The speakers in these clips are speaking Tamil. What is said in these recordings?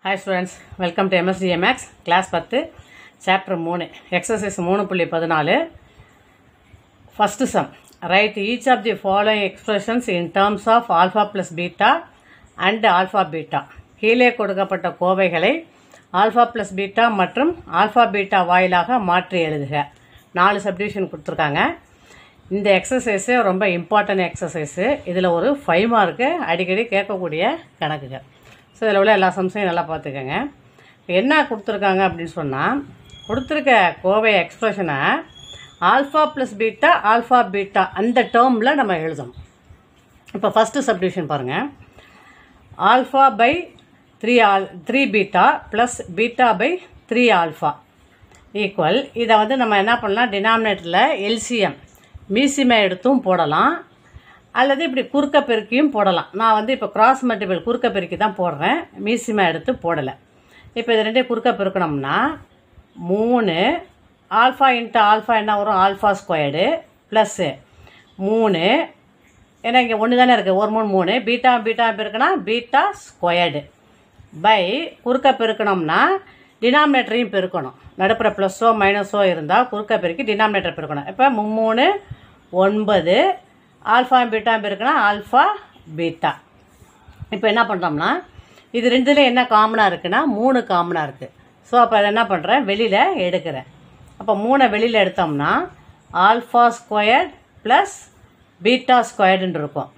hi students welcome to MSTMX class பத்து சாப்டர் மூணு எக்ஸசைஸ் மூணு புள்ளி பதினாலு first sum write each of the following expressions in terms of alpha plus beta and alpha beta கீழே கொடுக்கப்பட்ட கோவைகளை ஆல்ஃபா ப்ளஸ் பீட்டா மற்றும் ஆல்ஃபா பீட்டா வாயிலாக மாற்றி எழுதுக நாலு சப்டிவிஷன் கொடுத்துருக்காங்க இந்த எக்ஸசைஸு ரொம்ப இம்பார்ட்டன்ட் எக்ஸசைஸு இதில் ஒரு ஃபைவ் மார்க்கு அடிக்கடி கேட்கக்கூடிய கணக்குகள் ஸோ இதில் உள்ள எல்லா சம்ஸையும் நல்லா பார்த்துக்கோங்க என்ன கொடுத்துருக்காங்க அப்படின்னு சொன்னால் கொடுத்துருக்க கோவை எக்ஸ்பிரஷனை alpha plus beta alpha beta அந்த டேர்மில் நம்ம எழுதணும் இப்போ ஃபஸ்ட்டு சப்டிவிஷன் பாருங்கள் alpha by three all three beta plus beta by three alpha equal இதை வந்து நம்ம என்ன பண்ணலாம் டினாமினேட்டரில் எல்சிஎம் மீசிமா எடுத்தும் போடலாம் அல்லது இப்படி குறுக்க பெருக்கியும் போடலாம் நான் வந்து இப்போ கிராஸ் மல்டிபிள் குறுக்க பெருக்கி தான் போடுறேன் மீசிமா எடுத்து போடலை இப்போ இது ரெண்டையும் குறுக்க பெருக்கணும்னா மூணு ஆல்ஃபா இன்ட்டு ஆல்ஃபா என்ன வரும் ஆல்ஃபா ஸ்கொயர்டு ப்ளஸ்ஸு மூணு ஏன்னா இங்கே ஒன்று தானே இருக்குது ஒரு மூணு மூணு பீட்டா பீட்டா பெருக்கினா பீட்டா ஸ்கொயர்டு பை குறுக்க பெருக்கணும்னா டினாமினேட்டரையும் பெருக்கணும் நடுப்புற ப்ளஸ்ஸோ மைனஸோ இருந்தால் குறுக்க பெருக்கி டினாமினேட்டர் பெருக்கணும் இப்போ மும்மூணு ஒன்பது ஆல்ஃபா பீட்டா பெருக்கினா ஆல்ஃபா பீட்டா இப்போ என்ன பண்ணுறோம்னா இது ரெண்டுல என்ன காமனாக இருக்குன்னா மூணு காமனாக இருக்குது ஸோ அப்போ அதை என்ன பண்ணுறேன் வெளியில் எடுக்கிறேன் அப்போ மூணை வெளியில் எடுத்தோம்னா ஆல்ஃபா ஸ்கொயர்ட் ப்ளஸ் பீட்டா ஸ்கொயர்டுன்னு இருக்கும்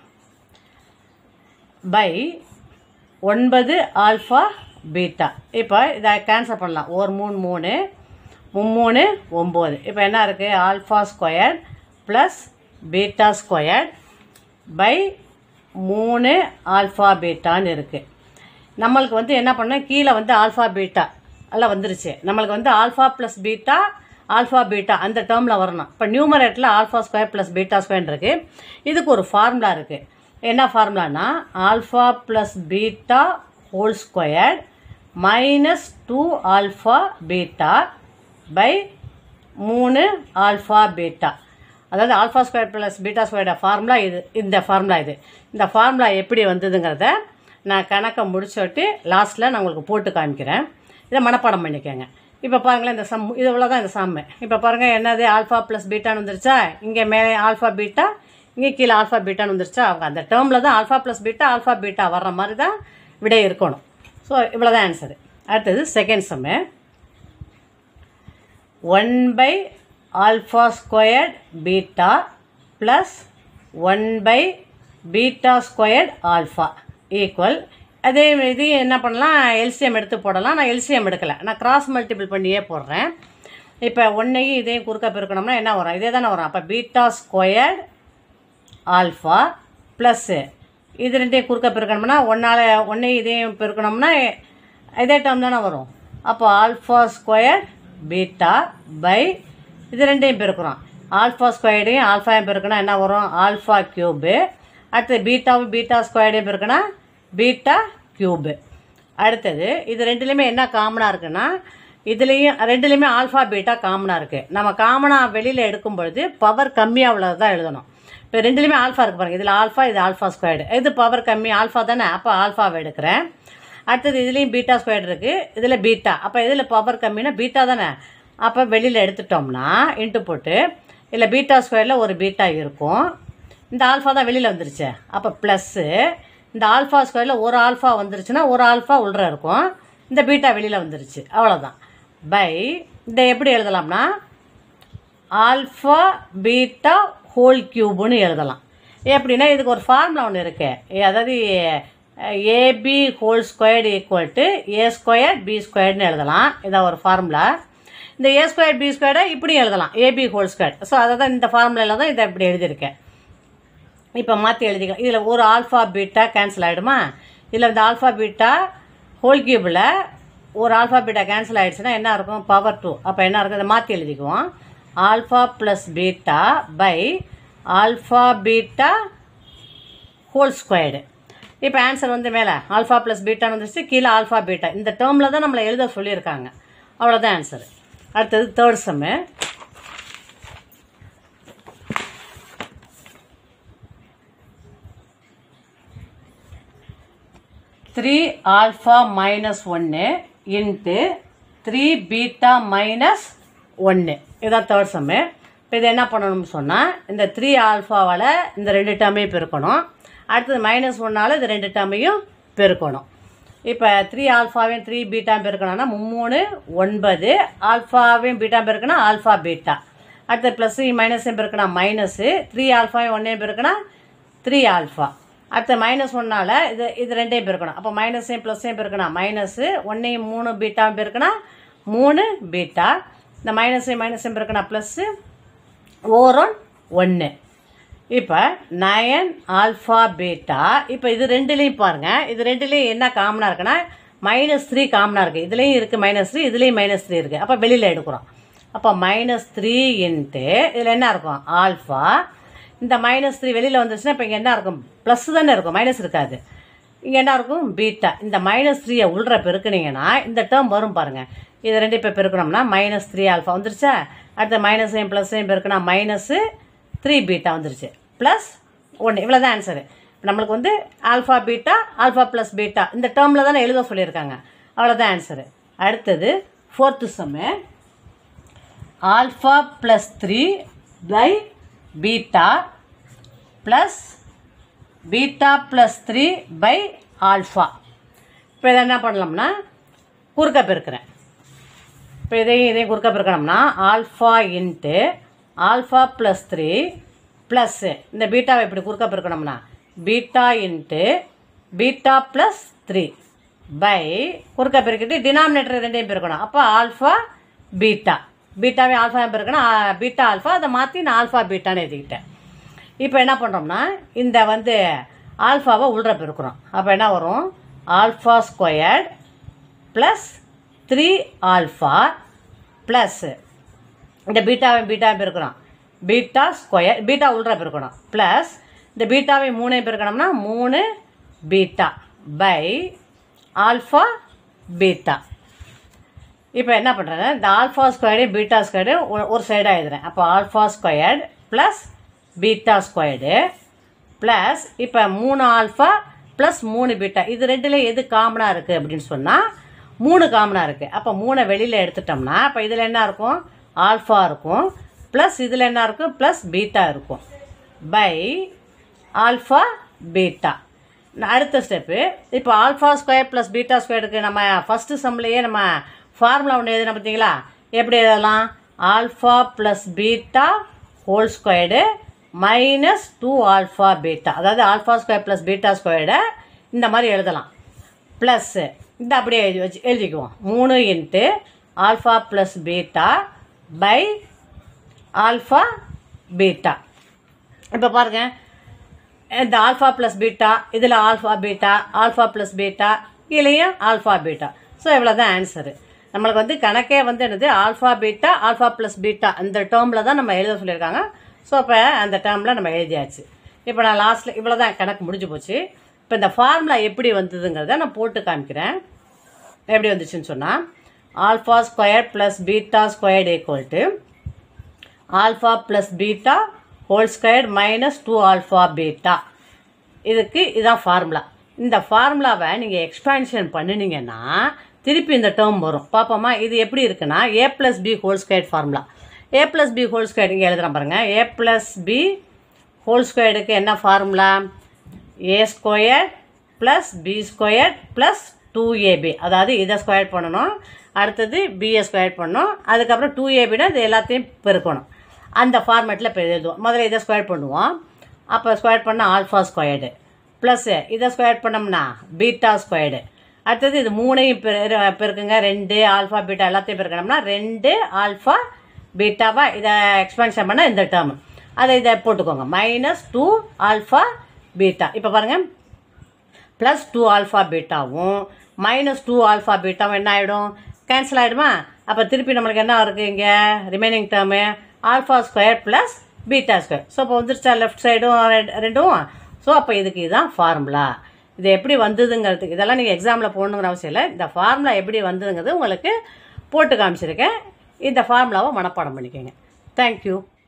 பை ஒன்பது ஆல்ஃபா பீட்டா இப்போ இதை கேன்சல் பண்ணலாம் ஒரு மூணு மூணு மும்மூணு ஒம்பது இப்போ என்ன இருக்குது alpha square plus beta square by மூணு ஆல்ஃபா பீட்டான்னு இருக்குது நம்மளுக்கு வந்து என்ன பண்ணால் கீழே வந்து ஆல்ஃபா பீட்டா எல்லாம் வந்துருச்சு நம்மளுக்கு வந்து alpha plus beta alpha beta அந்த டேர்மில் வரணும் இப்போ நியூமரேட்டில் alpha square plus beta square இருக்குது இதுக்கு ஒரு ஃபார்முலா இருக்குது என்ன ஃபார்முலானா alpha plus beta whole square minus two alpha beta by மூணு ஆல்ஃபா பீட்டா அதாவது ஆல்ஃபா ஸ்கொயர் ப்ளஸ் பீட்டா ஸ்கொயரோட ஃபார்முலா இது இந்த ஃபார்முலா இது இந்த ஃபார்முலா எப்படி வந்ததுங்கிறத நான் கணக்கை முடிச்சுட்டு லாஸ்ட்டில் நான் உங்களுக்கு போட்டு காமிக்கிறேன் இதை மனப்பாடம் பண்ணிக்கோங்க இப்போ பாருங்களேன் இந்த சம் இது தான் இந்த சம்மு இப்போ பாருங்கள் என்னது ஆல்ஃபா ப்ளஸ் பீட்டான்னு வந்துருச்சா இங்கே மேலே ஆல்ஃபா பீட்டா இங்கே கீழே ஆல்ஃபா பீட்டான்னு வந்துருச்சா அவங்க அந்த டேர்மில் தான் alpha plus beta alpha beta வர்ற மாதிரி தான் விடை இருக்கணும் ஸோ இவ்வளோ தான் ஆன்சரு அடுத்தது second sum one by alpha squared beta plus one by beta squared alpha equal அதே இது என்ன பண்ணலாம் எல்சிஎம் எடுத்து போடலாம் நான் எல்சிஎம் எடுக்கலை நான் கிராஸ் மல்டிபிள் பண்ணியே போடுறேன் இப்போ ஒன்றையும் இதையும் குறுக்க பெருக்கணும்னா என்ன வரும் இதே தானே வரும் அப்போ பீட்டா ஸ்கொயர்ட் ஆல்ஃபா ப்ளஸ்ஸு இது ரெண்டையும் குறுக்க பெருக்கணும்னா ஒன்றால் ஒன்றையும் இதையும் பெருக்கணும்னா இதே டேர்ம் தானே வரும் அப்போ ஆல்ஃபா ஸ்கொயர் பீட்டா பை இது ரெண்டையும் பெருக்கிறோம் ஆல்ஃபா ஸ்கொயர்டையும் ஆல்ஃபாயும் பெருக்கினா என்ன வரும் ஆல்ஃபா க்யூபு அடுத்தது பீட்டாவும் பீட்டா ஸ்கொயர்டையும் பெருக்கினா பீட்டா க்யூபு அடுத்தது இது ரெண்டுலேயுமே என்ன காமனாக இருக்குன்னா இதுலேயும் ரெண்டுலேயுமே ஆல்ஃபா பீட்டா காமனாக இருக்குது நம்ம காமனாக வெளியில் எடுக்கும் பொழுது பவர் கம்மியாக உள்ளது தான் எழுதணும் இப்போ ரெண்டுலேயுமே ஆல்ஃபா இருக்கு பாருங்கள் இதில் ஆல்ஃபா இது ஆல்ஃபா ஸ்கொயர்டு இது பவர் கம்மி ஆல்ஃபா தானே அப்போ ஆல்ஃபாவை எடுக்கிறேன் அடுத்தது இதுலேயும் பீட்டா ஸ்கொயர்டு இருக்குது இதில் பீட்டா அப்போ இதில் பவர் கம்மினா பீட்டா தானே அப்போ வெளியில் எடுத்துட்டோம்னா இன்ட்டு போட்டு இதில் பீட்டா ஸ்கொயரில் ஒரு பீட்டா இருக்கும் இந்த ஆல்ஃபா தான் வெளியில் வந்துருச்சு அப்போ ப்ளஸ்ஸு இந்த ஆல்ஃபா ஸ்கொயரில் ஒரு ஆல்ஃபா வந்துருச்சுன்னா ஒரு ஆல்ஃபா உள்ள இருக்கும் இந்த பீட்டா வெளியில் வந்துருச்சு அவ்வளோதான் பை இதை எப்படி எழுதலாம்னா ஆல்ஃபா பீட்டா ஹோல் கியூப்னு எழுதலாம் எப்படின்னா இதுக்கு ஒரு ஃபார்முலா ஒன்று இருக்கு அதாவது AB whole squared equal to A square B ஸ்கொயர்னு எழுதலாம் இதான் ஒரு ஃபார்முலா இந்த ஏ ஸ்கொயர் பி ஸ்கொயரை இப்படியும் எழுதலாம் ஏபி ஹோல் ஸ்கொயர் ஸோ அதை தான் இந்த ஃபார்முலாவில் தான் இதை இப்படி எழுதியிருக்கேன் இப்போ மாற்றி எழுதிக்கலாம் இதில் ஒரு ஆல்ஃபா பீட்டா கேன்சல் ஆகிடுமா இதில் இந்த ஆல்ஃபா பீட்டா ஹோல் கியூபில் ஒரு ஆல்ஃபா பீட்டா கேன்சல் ஆகிடுச்சுன்னா என்ன இருக்கும் பவர் டூ அப்போ என்ன இருக்கும் இதை மாற்றி எழுதிக்குவோம் alpha plus beta by alpha beta whole squared இப்போ ஆன்சர் வந்து மேலே ஆல்ஃபா ப்ளஸ் பீட்டான்னு வந்துருச்சு கீழே ஆல்ஃபா பீட்டா இந்த டேர்மில் தான் நம்மளை எழுத சொல்லியிருக்காங்க அவ்வளோதான் ஆன்சர் அடுத்தது third sum three alpha minus ஒன்று இன்ட்டு த்ரீ பீட்டா மைனஸ் ஒன்று இதுதான் தேர்ட் சம்மு இப்போ இது என்ன பண்ணணும்னு சொன்னால் இந்த த்ரீ ஆல்ஃபாவால் இந்த ரெண்டு டேர்மையும் பெருக்கணும் அடுத்தது மைனஸ் ஒன்னால் இந்த ரெண்டு டேர்மையும் பெருக்கணும் இப்போ த்ரீ ஆல்ஃபாவையும் த்ரீ பீட்டாவும் பெருக்கணும்னா மூணு ஒன்பது ஆல்ஃபாவையும் பீட்டா பெருக்கினா ஆல்ஃபா பீட்டா அடுத்து ப்ளஸ் மைனஸையும் பெருக்கினா மைனஸு த்ரீ ஆல்ஃபாவையும் ஒன்றையும் பெருக்கினா த்ரீ ஆல்ஃபா அடுத்து மைனஸ் ஒன்னால் இது இது ரெண்டையும் பெருக்கணும் அப்போ மைனஸையும் ப்ளஸ்ஸையும் பெருக்கினா மைனஸு ஒன்றையும் மூணு பீட்டாவும் பெருக்கினா மூணு பீட்டா இந்த மைனஸையும் மைனஸையும் பெருக்கினா ப்ளஸ்ஸு ஓரோன் ஒன்று இப்போ நயன் ஆல்ஃபா பீட்டா இப்போ இது ரெண்டுலேயும் பாருங்கள் இது ரெண்டுலேயும் என்ன காமனாக இருக்குன்னா மைனஸ் த்ரீ காமனாக இருக்குது இதுலேயும் இருக்குது மைனஸ் த்ரீ இதுலேயும் மைனஸ் த்ரீ இருக்குது அப்போ வெளியில் எடுக்கிறோம் அப்போ மைனஸ் த்ரீ இன்ட்டு இதில் என்ன இருக்கும் ஆல்ஃபா இந்த மைனஸ் த்ரீ வெளியில் வந்துச்சுன்னா இப்போ இங்கே என்ன இருக்கும் ப்ளஸ் தானே இருக்கும் மைனஸ் இருக்காது இங்கே என்ன இருக்கும் பீட்டா இந்த மைனஸ் த்ரீயை உள்ற பெருக்குனீங்கன்னா இந்த டேர்ம் வரும் பாருங்கள் இது ரெண்டு இப்போ பெருக்கணும்னா மைனஸ் த்ரீ ஆல்ஃபா வந்துருச்சா அடுத்த மைனஸையும் ப்ளஸ்ஸையும் பெருக்குனா மைனஸு த்ரீ பீட்டா வந்துருச்சு ப்ளஸ் ஒன்று இவ்வளோ தான் ஆன்சரு நம்மளுக்கு வந்து alpha beta alpha plus beta இந்த டேர்மில் தானே எழுத சொல்லியிருக்காங்க அவ்வளோதான் ஆன்சரு அடுத்தது fourth sum alpha plus three by beta plus beta plus three by alpha இப்போ இதை என்ன பண்ணலாம்னா குறுக்க பெருக்கிறேன் இப்போ இதையும் இதையும் குறுக்க பெருக்கணும்னா alpha into alpha plus three plus இந்த பீட்டாவை இப்படி குறுக்க பெருக்கணும்னா beta into beta plus three by குறுக்க பெருக்கிட்டு டினாமினேட்டர் ரெண்டையும் பெருக்கணும் அப்போ ஆல்ஃபா பீட்டா பீட்டாவே ஆல்ஃபா பெருக்கணும் ஆ, பீட்டா ஆல்ஃபா அதை மாற்றி நான் ஆல்ஃபா பீட்டான்னு எழுதிக்கிட்டேன் இப்போ என்ன பண்ணுறோம்னா இந்த வந்து ஆல்ஃபாவை உள்ற பெருக்கிறோம் அப்போ என்ன வரும் alpha squared plus three alpha plus இந்த பீட்டாவை பீட்டாவை பெருக்கிறோம் பீட்டா ஸ்கொயர் பீட்டா உள்ற பெருக்கணும் ப்ளஸ் இந்த பீட்டாவை மூணையும் பெருக்கணும்னா மூணு பீட்டா பை ஆல்ஃபா பீட்டா இப்போ என்ன பண்ணுறேன் இந்த ஆல்ஃபா ஸ்கொயர்டு பீட்டா ஸ்கொயர்டு ஒரு சைடாக எழுதுறேன் அப்போ alpha squared plus beta squared plus இப்போ மூணு ஆல்ஃபா ப்ளஸ் மூணு பீட்டா இது ரெண்டுல எது காமனாக இருக்குது அப்படின்னு சொன்னால் மூணு காமனாக இருக்குது அப்போ மூணை வெளியில் எடுத்துட்டோம்னா அப்போ இதில் என்ன இருக்கும் ஆல்ஃபா இருக்கும் ப்ளஸ் இதில் என்ன இருக்கும் ப்ளஸ் பீட்டா இருக்கும் பை ஆல்ஃபா பீட்டா அடுத்த ஸ்டெப்பு இப்போ ஆல்ஃபா ஸ்கொயர் ப்ளஸ் பீட்டா ஸ்கொயருக்கு நம்ம ஃபஸ்ட்டு சம்லேயே நம்ம ஃபார்முலா ஒன்று எழுதின பார்த்தீங்களா எப்படி எழுதலாம் alpha plus beta whole squared minus two alpha beta அதாவது ஆல்ஃபா ஸ்கொயர் ப்ளஸ் பீட்டா ஸ்கொயர்டை இந்த மாதிரி எழுதலாம் ப்ளஸ்ஸு இந்த அப்படியே எழுதி வச்சு எழுதிக்குவோம் மூணு into alpha plus beta by alpha beta இப்போ பாருங்க இந்த ஆல்ஃபா ப்ளஸ் பீட்டா இதில் alpha beta alpha plus beta இதுலேயும் ஆல்ஃபா பீட்டா ஸோ இவ்வளோ தான் ஆன்சரு நம்மளுக்கு வந்து கணக்கே வந்து என்னது alpha beta alpha plus beta அந்த டேர்மில் தான் நம்ம எழுத சொல்லியிருக்காங்க ஸோ இப்போ அந்த டேர்மில் நம்ம எழுதியாச்சு இப்போ நான் லாஸ்ட்டில் இவ்வளோ தான் கணக்கு முடிஞ்சு போச்சு இப்போ இந்த ஃபார்முலா எப்படி வந்ததுங்கிறத நான் போட்டு காமிக்கிறேன் எப்படி வந்துச்சுன்னு சொன்னால் alpha square plus beta squared equal to alpha plus beta whole square minus two alpha beta இதுக்கு இதுதான் ஃபார்முலா இந்த ஃபார்முலாவை நீங்கள் எக்ஸ்பான்ஷன் பண்ணினீங்கன்னா திருப்பி இந்த டேர்ம் வரும் பார்ப்போமா இது எப்படி இருக்குன்னா A plus B whole square formula A plus B whole square இங்கே எழுதுகிறேன் பாருங்கள் ஏ ப்ளஸ் பி ஹோல் ஸ்கொயருக்கு என்ன formula A square plus B square plus two AB அதாவது இதை ஸ்கொயர் பண்ணணும் அடுத்தது பிஏ ஸ்கொயர் பண்ணணும் அதுக்கப்புறம் டூ ஏபினா இது எல்லாத்தையும் பெருக்கணும் அந்த ஃபார்மேட்டில் இப்போ எழுதுவோம் முதல்ல இதை ஸ்கொயர் பண்ணுவோம் அப்போ ஸ்கொயர் பண்ணால் ஆல்ஃபா ஸ்கொயர்டு ப்ளஸ்ஸு இதை ஸ்கொயர் பண்ணோம்னா பீட்டா ஸ்கொயர்டு அடுத்தது இது மூணையும் பெரு பெருக்குங்க ரெண்டு ஆல்ஃபா பீட்டா எல்லாத்தையும் பெருக்கணும்னா ரெண்டு ஆல்ஃபா பீட்டாவா இதை எக்ஸ்பென்ஷன் பண்ணால் இந்த டேர்ம் அதை இதை போட்டுக்கோங்க மைனஸ் டூ ஆல்ஃபா பீட்டா இப்போ பாருங்கள் ப்ளஸ் டூ ஆல்ஃபா பீட்டாவும் மைனஸ் டூ ஆல்ஃபா பீட்டாவும் என்ன ஆகிடும் கேன்சல் ஆகிடுமா அப்போ திருப்பி நம்மளுக்கு என்ன இருக்குது இங்கே remaining term alpha square plus beta square so இப்போ வந்துருச்சா லெஃப்ட் சைடும் ரெண்டும் ஸோ அப்போ இதுக்கு இதுதான் ஃபார்முலா இது எப்படி வந்ததுங்கிறதுக்கு இதெல்லாம் நீங்கள் எக்ஸாமில் போடணுங்கிற அவசியம் இல்லை இந்த ஃபார்முலா எப்படி வந்ததுங்கிறது உங்களுக்கு போட்டு காமிச்சிருக்கேன் இந்த ஃபார்முலாவை மனப்பாடம் பண்ணிக்கோங்க தேங்க்யூ